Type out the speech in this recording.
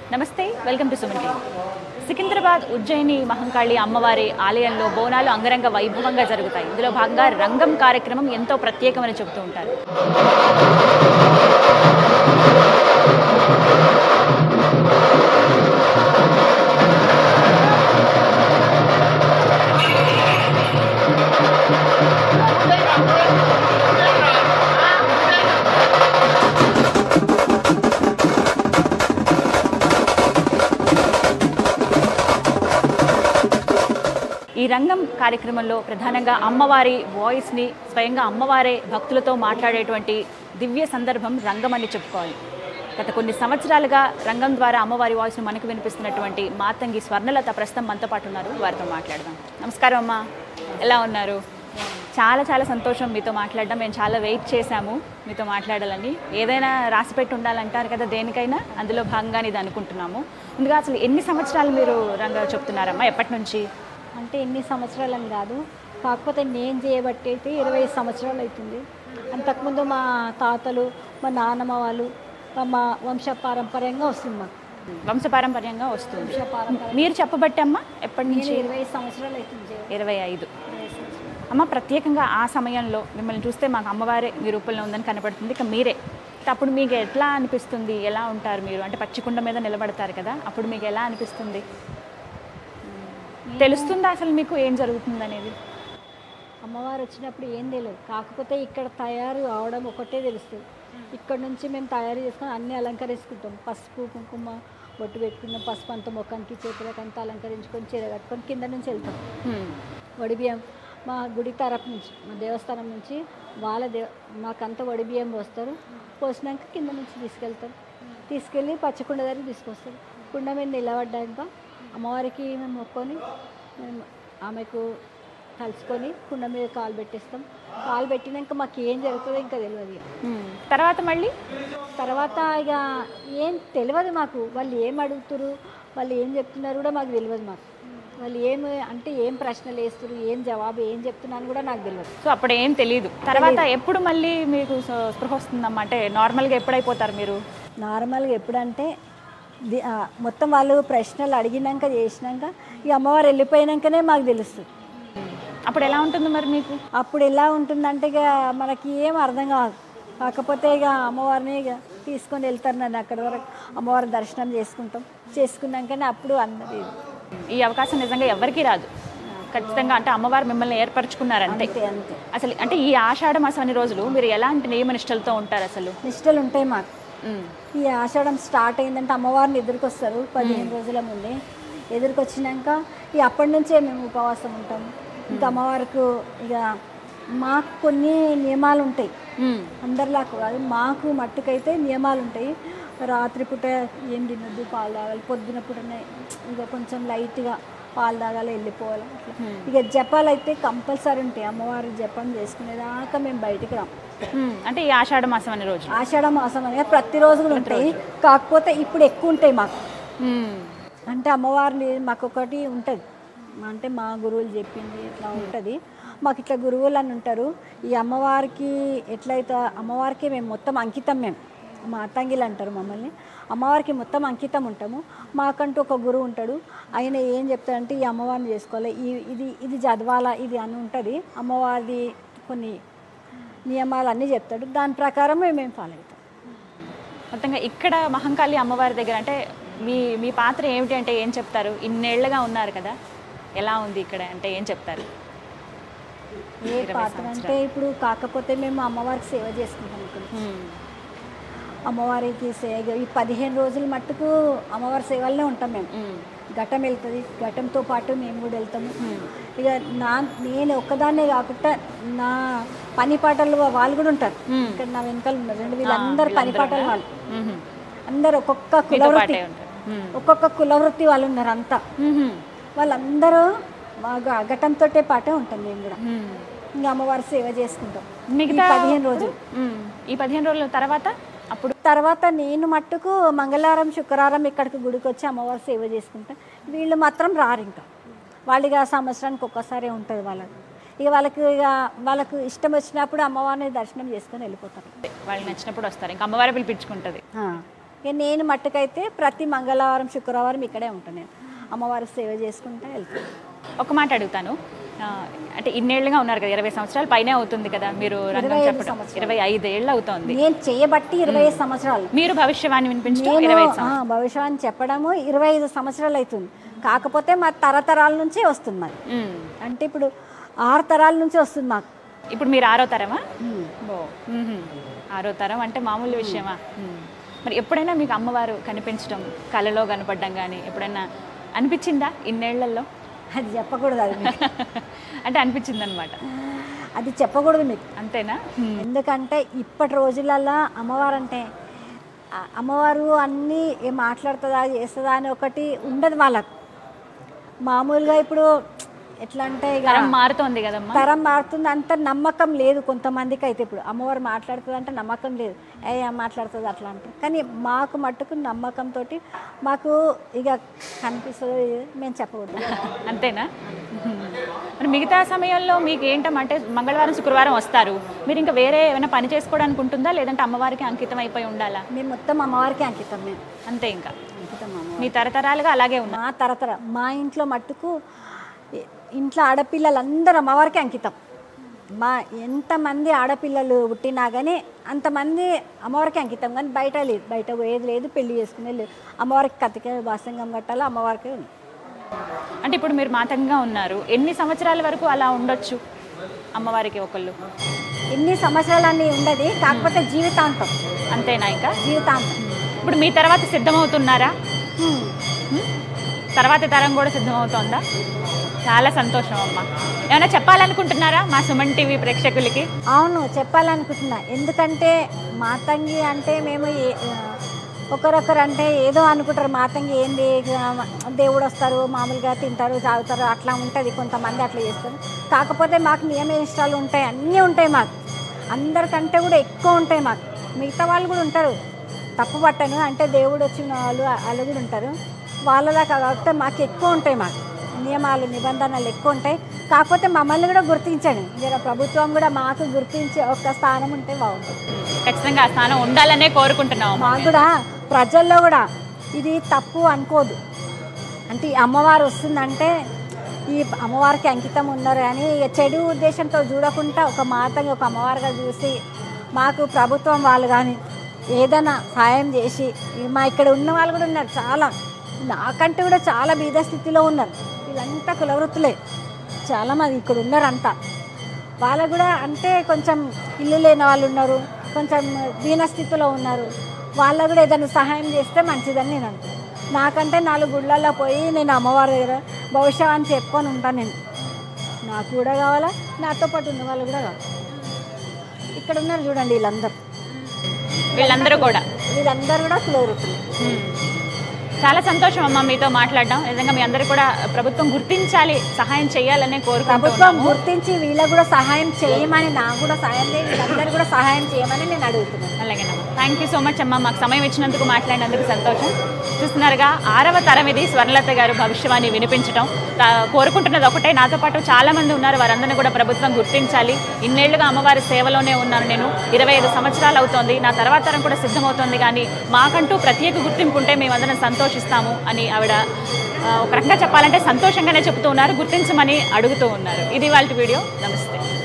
నమస్తే welcome to Suman TV. Secunderabad Ujjaini Mahankali అమ్మవారి ఆలయంలో బోనాలు అంగరంగ వైభవంగా జరుగుతాయి ఇందులో భాగంగా రంగం కార్యక్రమం ఎంతో ప్రత్యేకమని చెబుతూ ఉంటారు ఈ రంగం కార్యక్రమంలో ప్రధానంగా అమ్మవారి వాయిస్ని స్వయంగా అమ్మవారే భక్తులతో మాట్లాడేటువంటి దివ్య సందర్భం రంగం అని చెప్పుకోవాలి గత కొన్ని సంవత్సరాలుగా రంగం ద్వారా అమ్మవారి వాయిస్ను మనకు వినిపిస్తున్నటువంటి మాతంగి స్వర్ణలత ప్రస్తుతం మనతో పాటు ఉన్నారు వారితో మాట్లాడదాం నమస్కారం అమ్మా ఎలా ఉన్నారు చాలా చాలా సంతోషం మీతో మాట్లాడడం మేము చాలా వెయిట్ చేశాము మీతో మాట్లాడాలని ఏదైనా రాసిపెట్టి ఉండాలంటారు కదా దేనికైనా అందులో భాగంగానే ఇది అనుకుంటున్నాము ముందుగా అసలు ఎన్ని సంవత్సరాలు మీరు రంగ చెప్తున్నారమ్మా ఎప్పటి నుంచి అంటే ఎన్ని సంవత్సరాలని కాదు కాకపోతే నేను చేయబట్టి అయితే ఇరవై సంవత్సరాలు అవుతుంది అంతకుముందు మా తాతలు మా నాన్నమ్మ వాళ్ళు మా వంశ పారంపర్యంగా వస్తుంది మాకు వంశపారంపర్యంగా వస్తుంది వంశపారంపర్యం మీరు చెప్పబట్టి అమ్మ ఎప్పటి నేను నుంచి ఇరవై సంవత్సరాలు అవుతుంది చేయబట్టి. ఇరవై ఐదు ఇరవై సంవత్సరాలు. అమ్మ ప్రత్యేకంగా ఆ సమయంలో మిమ్మల్ని చూస్తే మాకు అమ్మవారే మీ రూపంలో ఉందని కనపడుతుంది ఇక మీరే అప్పుడు మీకు ఎట్లా అనిపిస్తుంది ఎలా ఉంటారు మీరు అంటే పచ్చికుండ మీద నిలబడతారు కదా అప్పుడు మీకు ఎలా అనిపిస్తుంది తెలుస్తుందా అసలు మీకు ఏం జరుగుతుంది అనేది అమ్మవారు వచ్చినప్పుడు ఏం తెలియదు కాకపోతే ఇక్కడ తయారు అవడం ఒకటే తెలుస్తుంది ఇక్కడ నుంచి మేము తయారు చేసుకొని అన్నీ అలంకరించుకుంటాం పసుపు కుంకుమ బొట్టు పెట్టుకున్నాం పసుపు అంత ముఖానికి చేతులకు అంతా అలంకరించుకొని చీర కట్టుకొని కింద నుంచి వెళ్తాం వడిబియ్యం మా గుడి తరపు నుంచి మా దేవస్థానం నుంచి వాళ్ళ దేవ మాకంతా వడిబియ్యం పోస్తారు పోసినాక కింద నుంచి తీసుకెళ్తారు తీసుకెళ్ళి పచ్చకుండ దగ్గర తీసుకొస్తారు కుండ మీద నిలబడ్డాక అమ్మవారికి మేము మొక్కొని మేము ఆమెకు కలుసుకొని కుండ మీద కాలు పెట్టేస్తాం కాలు పెట్టినాక మాకు ఏం జరుగుతుందో ఇంకా తెలియదు ఇక. హ్మ్. తర్వాత మళ్ళీ తర్వాత ఇక ఏం తెలియదు మాకు వాళ్ళు ఏం అడుగుతారు వాళ్ళు ఏం చెప్తున్నారు కూడా మాకు తెలియదు మాకు వాళ్ళు ఏం అంటే ఏం ప్రశ్నలు వేస్తారు ఏం జవాబు ఏం చెప్తున్నాను కూడా నాకు తెలియదు సో అప్పుడు ఏం తెలియదు తర్వాత ఎప్పుడు మళ్ళీ మీకు స- స్పృహ వస్తుందమ్మా అంటే నార్మల్గా ఎప్పుడైపోతారు మీరు నార్మల్గా ఎప్పుడంటే ది- ఆ, మొత్తం వాళ్ళు ప్రశ్నలు అడిగినాక చేసినాక ఈ అమ్మవారు వెళ్ళిపోయినాకనే మాకు తెలుస్తుంది అప్పుడు ఎలా ఉంటుంది మరి మీకు అప్పుడు ఎలా ఉంటుందంటే ఇక మనకి ఏం అర్థం కాదు కాకపోతే ఇక అమ్మవారిని ఇక తీసుకొని వెళ్తారు నన్ను అక్కడి వరకు అమ్మవారి దర్శనం చేసుకుంటాం చేసుకున్నాకనే అప్పుడు అన్నది ఈ అవకాశం నిజంగా ఎవరికీ రాదు ఖచ్చితంగా అంటే అమ్మవారు మిమ్మల్ని ఏర్పరచుకున్నారంతే అంతే అంతే అసలు అంటే ఈ ఆషాఢ మాసం అన్ని రోజులు మీరు ఎలాంటి నియమ నిష్టలతో ఉంటారు అసలు నిష్టలు ఉంటాయి మాకు ఉమ్. ఈ ఆషాఢం స్టార్ట్ అయిందంటే అమ్మవారిని ఎదురుకొస్తారు పదిహేను రోజుల ముందే ఎదురుకొచ్చినాక ఇక అప్పటి నుంచే మేము ఉపవాసం ఉంటాము ఇంకా అమ్మవారికి ఇక మాకు కొన్ని నియమాలు ఉంటాయి ఉమ్. అందరిలాగా కాదు మాకు మట్టుకైతే నియమాలు ఉంటాయి రాత్రిపూట ఏం తినొద్దు పాలు తాగాలి పొద్దున పూటనే ఇక కొంచెం లైట్గా పాలు తాగాలి వెళ్ళిపోవాలి అట్లా ఇక జపాలు అయితే కంపల్సరీ ఉంటాయి అమ్మవారి జపం చేసుకునేదాకా మేము బయటికి రాం ఉమ్. అంటే ఈ ఆషాఢ మాసం అనే రోజు ఆషాఢ మాసం అనేది ప్రతిరోజు కూడా ఉంటాయి కాకపోతే ఇప్పుడు ఎక్కువ ఉంటాయి మాకు ఉమ్. అంటే అమ్మవారిని మాకు ఒకటి ఉంటుంది అంటే మా గురువులు చెప్పింది ఇట్లా ఉంటుంది మాకు ఇట్లా గురువులు అని ఉంటారు ఈ అమ్మవారికి ఎట్లయితే అమ్మవారికి మేము మొత్తం అంకితం మేము మా అత్తంగిలు అంటారు మమ్మల్ని అమ్మవారికి మొత్తం అంకితం ఉంటాము మాకంటూ ఒక గురువు ఉంటాడు ఆయన ఏం చెప్తాడంటే ఈ అమ్మవారిని చేసుకోవాలి ఈ ఇది ఇది చదవాలా ఇది అని ఉంటుంది అమ్మవారిది కొన్ని నియమాలు అన్నీ చెప్తాడు దాని ప్రకారం మేము ఫాలో అవుతాం మొత్తంగా ఇక్కడ మహంకాళి అమ్మవారి దగ్గర అంటే మీ మీ పాత్ర ఏమిటి అంటే ఏం చెప్తారు ఇన్నేళ్లుగా ఉన్నారు కదా ఎలా ఉంది ఇక్కడ అంటే ఏం చెప్తారు ఏ పాత్ర అంటే ఇప్పుడు కాకపోతే మేము అమ్మవారికి సేవ చేసుకుంటాం ఇక్కడ ఉమ్. అమ్మవారికి సేవ ఈ పదిహేను రోజుల మట్టుకు అమ్మవారి సేవలోనే ఉంటాం మేము ఉమ్. ఘటం వెళ్తుంది ఘటంతో పాటు మేము కూడా వెళ్తాము ఇక నా నేను ఒక్కదాన్నే కాకుండా నా పని పాటలు వాళ్ళు కూడా ఉంటారు మ్మ్. ఇక్కడ నా వెనకాల ఉన్నారు రెండు వీళ్ళందరూ పని పాటలు వాళ్ళు ఉహు. అందరు ఒక్కొక్క మీతో కులవృత్తి పాటే ఉంటారు ఉమ్. ఒక్కొక్క కులవృత్తి వాళ్ళు ఉన్నారు అంతా ఉహు. వాళ్ళందరూ మా గ- ఘటంతో పాటే ఉంటాం మేము కూడా ఉమ్. ఇంకా అమ్మవారి సేవ చేసుకుంటాం ఈ మిగతా పదిహేను రోజులు ఉమ్. ఈ పదిహేను రోజుల తర్వాత అప్పుడు తర్వాత నేను మట్టుకు మంగళవారం శుక్రవారం ఇక్కడికి గుడికి వచ్చి అమ్మవారి సేవ చేసుకుంటా వీళ్ళు మాత్రం రారు ఇంకా వాళ్ళు ఇక సంవత్సరానికి ఒక్కసారి ఉంటుంది వాళ్ళకి ఇక వాళ్ళకి ఇక వాళ్ళకు ఇష్టం వచ్చినప్పుడు అమ్మవారిని దర్శనం చేసుకొని వెళ్ళిపోతారు వాళ్ళకి నచ్చినప్పుడు వస్తారు ఇంకా అమ్మవారే పిలిపించుకుంటుంది ఆ. ఇక నేను మట్టుకైతే ప్రతి మంగళవారం శుక్రవారం ఇక్కడే ఉంటాను నేను అమ్మవారికి సేవ చేసుకుంటూ వెళ్తాను ఒక మాట అడుగుతాను ఆ, అంటే ఇన్నేళ్లుగా ఉన్నారు కదా ఇరవై సంవత్సరాలు పైనే అవుతుంది కదా మీరు రంగం ఇరవై ఐదు చెప్పడం సంవత్సరాలు. ఇరవై ఐదు ఏళ్ళు అవుతోంది నేను చేయబట్టి ఇరవై ఐదు సంవత్సరాలు మీరు భవిష్యవాణి వినిపించడం నేను ఇరవై ఐదు ఆ, భవిష్యవాణి చెప్పడము ఇరవై ఐదు సంవత్సరాలు అవుతుంది కాకపోతే మా తరతరాల నుంచే వస్తుంది మాకు ఉమ్. అంటే ఇప్పుడు ఆరు తరాల నుంచి వస్తుంది మాకు ఇప్పుడు మీరు ఆరో తరమా ఉమ్. ఓ మ్మ్హ్మ్. ఆరో తరం అంటే మామూలు విషయమా మ్మ్. మరి ఎప్పుడైనా మీకు అమ్మవారు కనిపించడం కలలో కనపడడం కానీ ఎప్పుడైనా అనిపించిందా ఇన్నేళ్లలో అది చెప్పకూడదు అది మీకు. అంటే అనిపించింది అనమాట అది చెప్పకూడదు మీకు అంతేనా ఎందుకంటే ఇప్పటి రోజులల్లో అమ్మవారు అంటే ఆ అమ్మవారు అన్నీ ఏం మాట్లాడుతుందా చేస్తుందా అని ఒకటి ఉండదు వాళ్ళకు మామూలుగా ఇప్పుడు ఎట్లా అంటే ఇక తరం మారుతోంది కదమ్మా తరం మారుతుంది అంత నమ్మకం లేదు కొంతమందికి అయితే ఇప్పుడు అమ్మవారు మాట్లాడుతుంది అంటే నమ్మకం లేదు ఏ ఏం మాట్లాడుతుంది అట్లా అంటారు కానీ మాకు మట్టుకు నమ్మకంతో మాకు ఇక కనిపిస్తుంది మేము చెప్పకూడదు అంతేనా మ్మ్. మరి మిగతా సమయంలో మీకు ఏంటంటే మంగళవారం శుక్రవారం వస్తారు మీరు ఇంకా వేరే ఏమైనా పని చేసుకోవడానికి ఉంటుందా లేదంటే అమ్మవారికి అంకితం అయిపోయి ఉండాలా మేము మొత్తం అమ్మవారికి అంకితం మేము అంతే ఇంకా అంకితం అమ్మవారికి మీ తరతరాలుగా అలాగే ఉన్నా మా తరతర మా ఇంట్లో మట్టుకు ఇ- ఇంట్లో ఆడపిల్లలందరూ అమ్మవారికి అంకితం మా ఎంతమంది ఆడపిల్లలు పుట్టినా కానీ అంతమంది అమ్మవారికి అంకితం కానీ బయట లేదు బయట పోయేది లేదు పెళ్లి చేసుకునే లేదు అమ్మవారికి కతిక బాసంగం కట్టాలి అమ్మవారికి ఉంది అంటే ఇప్పుడు మీరు మాతంగా ఉన్నారు ఎన్ని సంవత్సరాల వరకు అలా ఉండొచ్చు అమ్మవారికి ఒకళ్ళు ఎన్ని సంవత్సరాలన్నీ ఉండదు కాకపోతే జీవితాంతం అంతేనా ఇంకా జీవితాంతం ఇప్పుడు మీ తర్వాత సిద్ధమవుతున్నారా హ్మ్. హ్మ్? తర్వాతి తరం కూడా సిద్ధమవుతోందా చాలా సంతోషం అమ్మ ఏమైనా చెప్పాలనుకుంటున్నారా మా సుమన్ టీవీ ప్రేక్షకులకి అవును చెప్పాలనుకుంటున్నా ఎందుకంటే మాతంగి అంటే మేము ఏ- ఆ, ఒకరొకరు అంటే ఏదో అనుకుంటారు మాతంగి ఏంది ఇక దేవుడు వస్తారు మామూలుగా తింటారు తాగుతారు అట్లా ఉంటుంది కొంతమంది అట్లా చేస్తారు కాకపోతే మాకు నియమ ఇష్టాలు ఉంటాయి అన్నీ ఉంటాయి మాకు అందరికంటే కూడా ఎక్కువ ఉంటాయి మాకు మిగతా వాళ్ళు కూడా ఉంటారు తప్పు పట్టను అంటే దేవుడు వచ్చిన వాళ్ళు వాళ్ళు కూడా ఉంటారు వాళ్ళలా కాకపోతే మాకు ఎక్కువ ఉంటాయి మాకు నియమాలు నిబంధనలు ఎక్కువ ఉంటాయి కాకపోతే మమ్మల్ని కూడా గుర్తించండి జర ప్రభుత్వం కూడా మాకు గుర్తించే ఒక స్థానం ఉంటే బాగుంటుంది ఖచ్చితంగా ఆ స్థానం ఉండాలనే కోరుకుంటున్నాం అమ్మ. మాకు కూడా ప్రజల్లో కూడా ఇది తప్పు అనుకోదు అంటే ఈ అమ్మవారు వస్తుందంటే ఈ అమ్మవారికి అంకితం ఉన్నారు కానీ ఇక చెడు ఉద్దేశంతో చూడకుండా ఒక మాతగా ఒక అమ్మవారుగా చూసి మాకు ప్రభుత్వం వాళ్ళు కానీ ఏదైనా సాయం చేసి ఈ మా ఇక్కడ ఉన్న వాళ్ళు కూడా ఉన్నారు చాలా నాకంటే కూడా చాలా బీద స్థితిలో ఉన్నారు వీళ్ళంతా కులవృత్తులే చాలా మంది ఇక్కడ ఉన్నారు అంతా వాళ్ళకు కూడా అంటే కొంచెం ఇల్లు లేని వాళ్ళు ఉన్నారు కొంచెం దీన స్థితిలో ఉన్నారు వాళ్ళకు కూడా ఏదైనా సహాయం చేస్తే మంచిదని నేను అనుకుంటాను నాకంటే నాలుగు గుళ్ళల్లో పోయి నేను అమ్మవారి దగ్గర భవిష్యత్ అని చెప్పుకొని ఉంటాను నేను నాకు కూడా కావాలా నాతో పాటు ఉన్న వాళ్ళు కూడా కావాలి ఇక్కడ ఉన్నారు చూడండి వీళ్ళందరూ వీళ్ళందరూ కూడా వీళ్ళందరూ కూడా కులవృత్తులు హ్మ్. చాలా సంతోషం అమ్మ మీతో మాట్లాడడం నిజంగా మీ అందరూ కూడా ప్రభుత్వం గుర్తించాలి సహాయం చేయాలనే ప్రభుత్వం కోరుకుంటున్నాము గుర్తించి వీళ్ళకు కూడా సహాయం చేయమని నాకు కూడా సహాయం చేయి వీళ్ళందరూ కూడా సహాయం చేయమని నేను అడుగుతున్నాను అలాగేనమ్మా థ్యాంక్ యూ సో మచ్ అమ్మ మాకు సమయం ఇచ్చినందుకు మాట్లాడినందుకు సంతోషం చూస్తున్నారుగా ఆరవ తరం ఇది స్వర్ణలత గారు భవిష్యవాణి వినిపించడం తా- కోరుకుంటున్నది ఒకటే నాతో పాటు చాలా మంది ఉన్నారు వారందరినీ కూడా ప్రభుత్వం గుర్తించాలి ఇన్నేళ్లుగా అమ్మవారి సేవలోనే ఉన్నాను నేను ఇరవై ఐదు సంవత్సరాలు అవుతోంది నా తర్వాత తరం కూడా సిద్ధమవుతోంది కానీ మాకంటూ ప్రత్యేక గుర్తింపు ఉంటే మేమందరం సంతోషిస్తాము అని ఆవిడ ఆ, ఒక రకంగా చెప్పాలంటే సంతోషంగానే చెప్తూ ఉన్నారు గుర్తించమని అడుగుతూ ఉన్నారు ఇది వాళ్ళ వీడియో నమస్తే